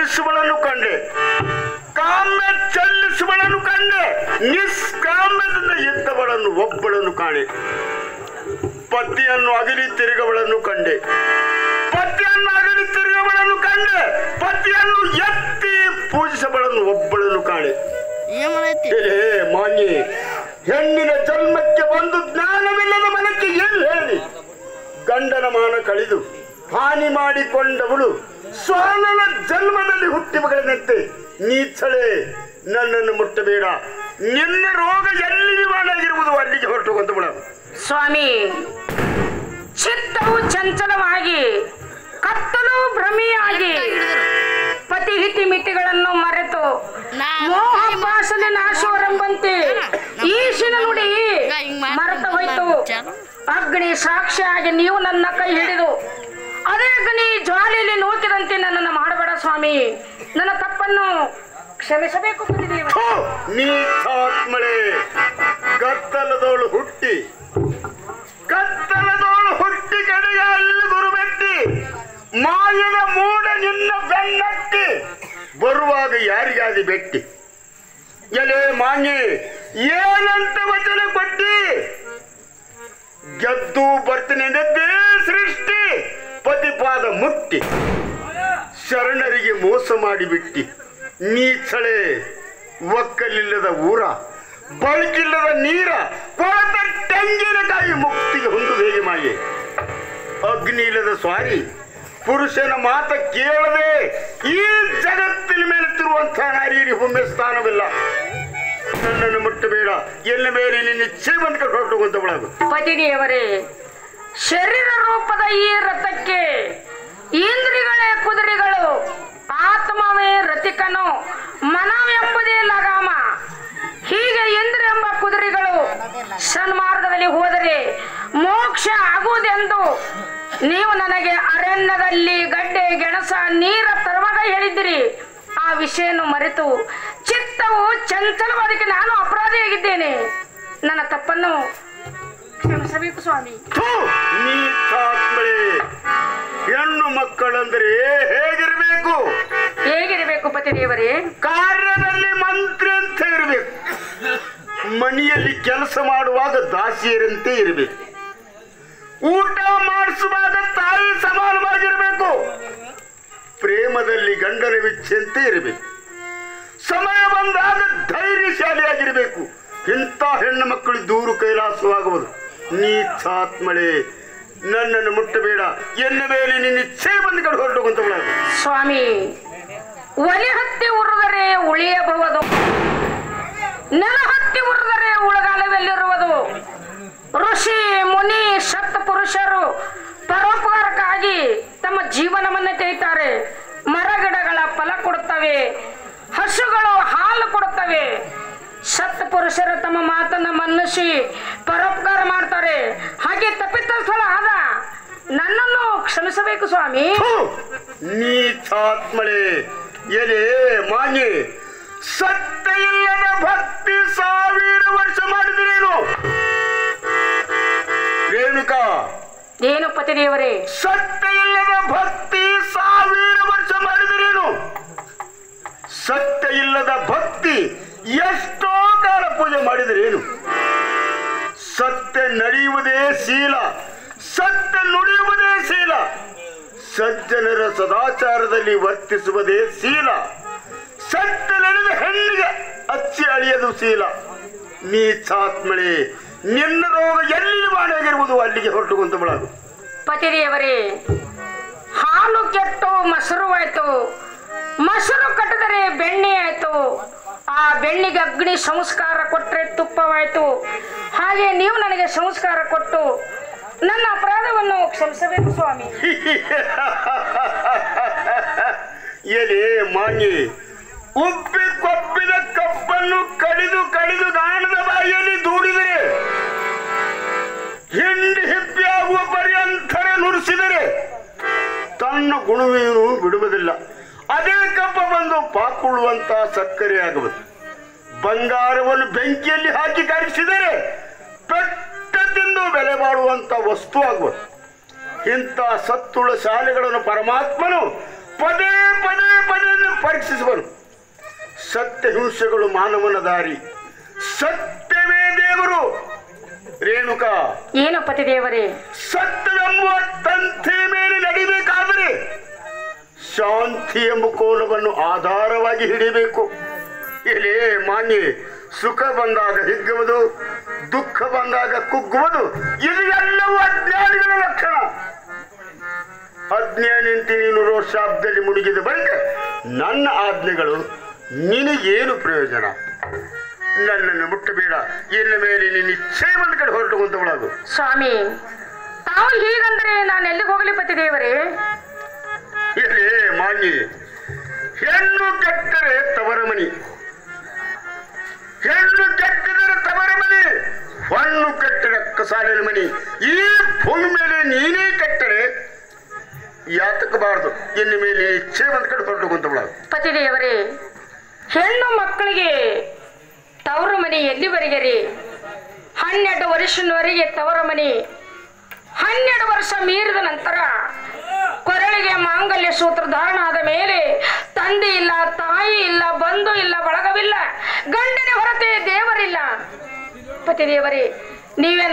ವಂದಿಸುವಳನ್ನು ಕಂಡೆ ಕಾಮ್ಯ ಚಲಿಸುವಳನ್ನು ಕಂಡೆ ನಿಷ್ಕಾಮ್ಯದಿಂದ ಇದ್ದವಳನ್ನು ಒಬ್ಬಳನ್ನು ಕಾಣೆ ಪತಿಯನ್ನು ಅಗಲಿ ತಿರುಗವಳನ್ನು ಕಂಡೆ ಪತಿಯನ್ನು ಅಗಲಿ ತಿರುಗವಳನ್ನು ಕಂಡೆ ಪತಿಯನ್ನು ಎತ್ತಿ ಪೂಜಿಸಬಳನ್ನು ಒಬ್ಬಳನ್ನು ಕಾಣೆ ಏನ್ ಮಾಡೈತಿ ಹೇ ಮಾನ್ಯ ಹೆಣ್ಣಿನ ಜನ್ಮಕ್ಕೆ ಒಂದು ಜ್ಞಾನವಿಲ್ಲದ ಮನಕ್ಕೆ ಎಲ್ಲಿ ಹೇಳಿ ಗಂಡನ ಮಾನ ಕಳೆದು ಹಾನಿ ಮಾಡಿಕೊಂಡವಳು ಸ್ವಾನನ ಜನ್ಮದಲ್ಲಿ ಹುಟ್ಟಿ ಮಗಳಂತೆ ನೀಚಳೆ ನನ್ನನ್ನು ಮುಟ್ಟಬೇಡ ನಿನ್ನ ರೋಗ ಎಲ್ಲಿ ನಿವಾರಣೆಯಾಗಿರುವುದು ಅಲ್ಲಿಗೆ ಹೊರಟು ಬಂದವಳ ಸ್ವಾಮಿ ಚಿತ್ತವು ಚಂಚಲವಾಗಿ ಕತ್ತಲು ಭ್ರಮೆಯಾಗಿ ಪತಿ ಹಿತಿ ಮಿತಿಗಳನ್ನು ಮರೆತು ಮೋಹ ಪಾಸನೆ ನಾಶವರೆಂಬಂತೆ ಈಶಿನ ನುಡಿ ಮರೆತು ಹೋಯ್ತು ಅಗ್ನಿ ಸಾಕ್ಷಿಯಾಗಿ ನೀವು ನನ್ನ ಕೈ ಹಿಡಿದು ಅದೇ ಅಗ್ನಿ ಜ್ವಾಲೆಯಲ್ಲಿ ನೂಕಿದಂತೆ ನನ್ನನ್ನು ಮಾಡಬೇಡ ಸ್ವಾಮಿ ನನ್ನ ತಪ್ಪನ್ನು ಕ್ಷಮಿಸಬೇಕು ಗುರುದೇವ ಥು, ನೀಚಾತ್ಮಳೆ ಕತ್ತಲದವಳು ಹುಟ್ಟಿ ಕತ್ತಲದವಳು ಹುಟ್ಟಿ ಕಡೆಗೆ ಅಲ್ಲಿ ಗುರುಬೆಟ್ಟಿ ಮಾಯದ ಮೂಡ ನಿನ್ನ ಬೆನ್ನಟ್ಟಿ ಬರುವಾಗ ಯಾರಿಗಾದಿ ಬೆಟ್ಟಿ ಎಲೆ ಮಾನ್ಯ ಏನಂತ ವಚನ ಕೊಟ್ಟಿ ಗೆದ್ದು ಬರ್ತೀನಿ ಎಂದದ್ದೇ ಸೃಷ್ಟಿ ಪತಿಪಾದ ಮುಟ್ಟಿ ಶರಣರಿಗೆ ಮೋಸ ಮಾಡಿಬಿಟ್ಟಿ ನೀಚಳೆ ಒಕ್ಕಲಿಲ್ಲದ ಊರ ಬಳಕಿಲ್ಲದ ನೀರ ಕೊಳತ ತೆಂಗಿನಕಾಯಿ ಮುಕ್ತಿಗೆ ಹೊಂದು ಹೇಗೆ ಮಾಯೆ ಅಗ್ನಿ ಇಲ್ಲದ ಸ್ವಾರಿ ಪುರುಷನ ಮಾತ ಕೇಳದೆ ಈ ಜಗತ್ತಿನ ಮೇಲೆ ತಿರುವಂತಹ ನಾರಿಯರಿಗೆ ಒಮ್ಮೆ ಸ್ಥಾನವಿಲ್ಲ ನನ್ನನ್ನು ಮುಟ್ಟಬೇಡ ಎಲ್ಲ ಮೇಲೆ ನಿನ್ನ ಇಚ್ಛೆ ಬಂದ ಹೊರಟು ಬಂದವಳಾಗು ಪತಿದೇವರೇ ಶರೀರ ರೂಪದ ಈ ರಥಕ್ಕೆ ಇಂದ್ರಿಗಳೇ ಕುದುರೆಗಳು ಆತ್ಮವೇ ರಥಿಕನು ಮನವೆಂಬುದೇ ಲಗಾಮ ಹೀಗೆ ಇಂದ್ರ ಎಂಬ ಕುದುರೆಗಳು ಸನ್ಮಾರ್ಗದಲ್ಲಿ ಹೋದರೆ ಮೋಕ್ಷ ಆಗುವುದೆಂದು ನೀವು ನನಗೆ ಅರಣ್ಯದಲ್ಲಿ ಗಡ್ಡೆ ಗೆಣಸ ನೀರ ತರುವಾಗ ಹೇಳಿದ್ದೀರಿ ಆ ವಿಷಯವನ್ನು ಮರೆತು ಚಿತ್ತವು ಚಂಚಲವಾದಕ್ಕೆ ನಾನು ಅಪರಾಧಿಯಾಗಿದ್ದೇನೆ ನನ್ನ ತಪ್ಪನ್ನು ಕ್ಷಮಿಸಬೇಕು ಸ್ವಾಮಿ ಥು, ನೀಚಾತ್ಮಳೆ ಹೆಣ್ಣು ಮಕ್ಕಳಂದ್ರೆ ಹೇಗಿರಬೇಕು ಹೇಗಿರಬೇಕು ಪತಿದೇವರೇ ಕಾರ್ಯದಲ್ಲಿ ಮಂತ್ರಿ ಅಂತ ಇರಬೇಕು ಮನೆಯಲ್ಲಿ ಕೆಲಸ ಮಾಡುವಾಗ ದಾಸಿಯರಂತೆ ಇರಬೇಕು ಊಟ ಮಾಡಿಸುವಾಗ ತಾಯಿ ಸಮಾನವಾಗಿರಬೇಕು ಪ್ರೇಮದಲ್ಲಿ ಗಂಡನ ವಿಚ್ಛೆಂತೆ ಇರಬೇಕು ಸಮಯ ಬಂದಾಗ ಧೈರ್ಯಶಾಲಿಯಾಗಿರಬೇಕು ಇಂಥ ಹೆಣ್ಣು ಮಕ್ಕಳು ದೂರು ಕೈಲಾಸವಾಗುವುದು ನೀಚಾತ್ಮಳೆ ನನ್ನನ್ನು ಮುಟ್ಟಬೇಡ ಎನ್ನ ಮೇಲೆ ನಿನ್ನ ಇಚ್ಛೆ ಬಂದು ಕಡೆ ಹೊರಟು ಕುಂತವಳಾಗು ಸ್ವಾಮಿ ಒಲಿ ಹತ್ತಿ ಉರಿದರೆ ಉಳಿಯಬಹುದು ನೆಲ ಹತ್ತಿ ಉರಿದರೆ ಉಳಗಾಲವೆಲ್ಲಿರುವುದು ಋಷಿ ಮುನಿ ಸತ್ ಪುರುಷರು ಪರೋಪಕಾರಕ್ಕಾಗಿ ತಮ್ಮ ಜೀವನವನ್ನೇ ತೆಯ್ತಾರೆ ಮರಗಿಡಗಳ ಫಲ ಕೊಡುತ್ತವೆ ಹಸುಗಳು ಹಾಲು ಕೊಡುತ್ತವೆ ಸತ್ ಪುರುಷರು ತಮ್ಮ ಮಾತನ್ನ ಮನ್ನಿಸಿ ಪರೋಪಕಾರ ಮಾಡ್ತಾರೆ ಹಾಗೆ ತಪ್ಪಿತಸ್ಥಳ ಆದ ನನ್ನನ್ನು ಕ್ಷಮಿಸಬೇಕು ಸ್ವಾಮಿ ಥು, ನೀಚಾತ್ಮಳೆ ಎಲೆ ಮಾನ್ಯ ಸತ್ಯ ಇಲ್ಲದ ಭಕ್ತಿ ಸಾವಿರ ವರ್ಷ ಮಾಡಿದ್ರೇನು ರೇಣುಕಾ ಏನು ಪತಿದೇವರೇ ಸತ್ಯ ಇಲ್ಲದ ಭಕ್ತಿ ಸಾವಿರ ವರ್ಷ ಮಾಡಿದ್ರೇನು ಸತ್ಯ ಇಲ್ಲದ ಭಕ್ತಿ ಎಷ್ಟೋ ಕಾಲ ಪೂಜೆ ಮಾಡಿದರೇನು ಸತ್ಯ ನಡೆಯುವುದೇ ಶೀಲ ಸತ್ಯ ನುಡಿಯುವುದೇ ಶೀಲ ಸಜ್ಜನರ ಸದಾಚಾರದಲ್ಲಿ ವರ್ತಿಸುವುದೇ ಶೀಲ ಸತ್ಯ ನಡೆದ ಹೆಣ್ಣಿಗೆ ಅಚ್ಚಿ ಅಳಿಯದು ಶೀಲ ನೀಚಾತ್ಮಳೆ ನಿನ್ನ ರೋಗ ಎಲ್ಲಿ ಮಾಡಿರುವುದು ಅಲ್ಲಿಗೆ ಹೊರಟು ಕುಂತಬಳದು ಪತಿದೇವರೇ ಹಾಲು ಕೆಟ್ಟು ಮೊಸರು ಆಯ್ತು ಮೊಸರು ಕಟ್ಟಿದರೆ ಬೆಣ್ಣೆ ಆಯ್ತು ಆ ಬೆಣ್ಣಿಗೆ ಅಗ್ನಿ ಸಂಸ್ಕಾರ ಕೊಟ್ಟರೆ ತುಪ್ಪವಾಯ್ತು ಹಾಗೆ ನೀವು ನನಗೆ ಸಂಸ್ಕಾರ ಕೊಟ್ಟು ನನ್ನ ಅಪರಾಧವನ್ನು ಕ್ಷಮಿಸಬೇಕು ಸ್ವಾಮಿ ಎಲೆ ಮಾನ್ಯ ಉಪ್ಪಿ ಕೊಪ್ಪಿದ ಕಪ್ಪನ್ನು ಕಡಿದು ಕಡಿದು ಗಾಣದ ಬಾಯಿಯಲ್ಲಿ ದೂಡಿದರೆ ಹಿಂಡಿ ಹಿಪ್ಪಿ ಆಗುವ ಪರ್ಯಂತರ ನುಡಿಸಿದರೆ ತನ್ನ ಗುಣವೇನು ಬಿಡುವುದಿಲ್ಲ ಅದೇ ಕಪ್ಪ ಬಂದು ಪಾಕುಳುವಂತ ಸಕ್ಕರೆ ಆಗುವುದು ಬಂಗಾರವನ್ನು ಬೆಂಕಿಯಲ್ಲಿ ಹಾಕಿ ಕರಗಿಸಿದರೆ ಪೆಟ್ಟ ತಿಂದು ಬೆಲೆ ಬಾಳುವಂತ ವಸ್ತು ಆಗುವುದು ಇಂಥ ಸತ್ತುಳ ಶಾಲೆಗಳನ್ನು ಪರಮಾತ್ಮನು ಪದೇ ಪದೇ ಪದೇ ಪರೀಕ್ಷಿಸುವನು ಸತ್ಯ ಹಿಂಸೆಗಳು ಮಾನವನ ದಾರಿ ಸತ್ಯವೇ ದೇವರು ರೇಣುಕಾ ಏನು ಪತಿದೇವರೇ ಸತ್ಯವೆಂಬುವ ತಂತಿ ಮೇಲೆ ನಡಿಬೇಕಾದರೆ ಶಾಂತಿ ಎಂಬ ಕೋಲವನ್ನು ಆಧಾರವಾಗಿ ಹಿಡಿಬೇಕು ಎಲೆ ಮಾನ್ಯ ಸುಖ ಬಂದಾಗ ಹಿಗ್ಗುವುದು ದುಃಖ ಬಂದಾಗ ಕುಗ್ಗುವುದು ಇದು ಎಲ್ಲವೂ ಅಜ್ಞಾನಿಗಳ ಲಕ್ಷಣ ಅಜ್ಞಾನಿಂತಿ ನೀನು ರೋಷಾಬ್ದಲ್ಲಿ ಮುಳುಗಿದ ಬಳಿಕ ನನ್ನ ಆಜ್ಞೆಗಳು ನಿನಗೇನು ಪ್ರಯೋಜನ ನನ್ನನ್ನು ಮುಟ್ಟಬೇಡ ಇನ್ನ ಮೇಲೆ ನಿನ್ನ ಇಚ್ಛೆ ಒಂದು ಕಡೆ ಹೊರಟುಕೊಂತವಳಾಗು ಸ್ವಾಮಿ ತಾವು ಹೀಗಂದ್ರೆ ನಾನು ಎಲ್ಲಿಗೆ ಹೋಗಲಿ ಪತಿದೇವರೇ ಎಲೆ ಮಾನ್ಯ ಹೆಣ್ಣು ಕೆಟ್ಟರೆ ತವರ ಮನಿ ಹೆಣ್ಣು ಕೆಟ್ಟಿದರೆ ತವರ ಮನಿ ಹೊಣ್ಣು ಕೆಟ್ಟರೆ ಕಸಾಲಿನ ಮನಿ ಈ ಭೂಮಿ ಮೇಲೆ ನೀನೇ ಕೆಟ್ಟರೆ ಯಾತಕಬಾರದು ಇನ್ನು ಮೇಲೆ ಇಚ್ಛೆ ಒಂದು ಕಡೆ ಹೊರಟುಕೊಂತವಳಾಗು ಪತಿದೇವರೇ ಹೆಣ್ಣು ಮಕ್ಕಳಿಗೆ ತವರು ಮನೆ ಎಲ್ಲಿವರೆಗೆ ರೀ ಹನ್ನೆರಡು ವರ್ಷದವರೆಗೆ ತವರ ಮನೆ ಹನ್ನೆರಡು ವರ್ಷ ಮೀರಿದ ನಂತರ ಕೊರಳಿಗೆ ಮಾಂಗಲ್ಯ ಸೂತ್ರ ಧಾರಣ ಆದ ಮೇಲೆ ತಂದೆ ಇಲ್ಲ ತಾಯಿ ಇಲ್ಲ ಬಂಧು ಇಲ್ಲ ಬಳಗವಿಲ್ಲ ಗಂಡನ ಹೊರತೆ ದೇವರಿಲ್ಲ ಪತಿದೇವರೇ ನೀವೇ